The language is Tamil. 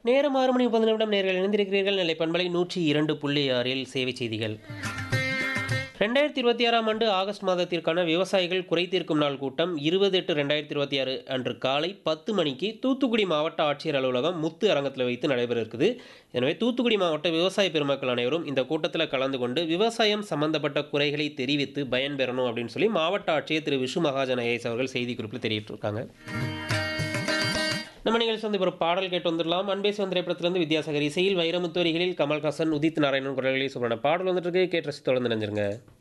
நேரம் ஆறு மணி முப்பது நிமிடம் நேர்கள் இணைந்திருக்கிறீர்கள் நிலை பண்பலை நூற்றி இரண்டு புள்ளி ஆறில் சேவை செய்திகள் ரெண்டாயிரத்தி இருபத்தி ஆறாம் ஆண்டு ஆகஸ்ட் மாதத்திற்கான விவசாயிகள் குறைதீர்க்கும் நாள் கூட்டம் இருபது எட்டு ரெண்டாயிரத்தி இருபத்தி ஆறு அன்று காலை பத்து மணிக்கு தூத்துக்குடி மாவட்ட ஆட்சியர் அலுவலகம் முத்து அரங்கத்தில் வைத்து நடைபெற இருக்குது எனவே தூத்துக்குடி மாவட்ட விவசாய பெருமக்கள் அனைவரும் இந்த கூட்டத்தில் கலந்து கொண்டு விவசாயம் சம்பந்தப்பட்ட குறைகளை தெரிவித்து பயன்பெறணும் அப்படின்னு சொல்லி மாவட்ட ஆட்சியர் திரு விஷு மகாஜன் ஐஏஎஸ் அவர்கள் செய்திக்குறிப்பில் தெரிவித்திருக்காங்க நம்ம நிகழ்ச்சி வந்து ஒரு பாடல் கேட்டு வந்துடலாம் அன்பே திரைப்படத்திலிருந்து வித்யாசாகர் இசையில் வைரமுத்தோரிகளில் கமல்ஹாசன் உதித் நாராயணன் குரல்களில் சொல்றான பாடல் வந்துட்டு இருக்கு கேட்டு ரசி தொடர்ந்து நினைஞ்சிருங்க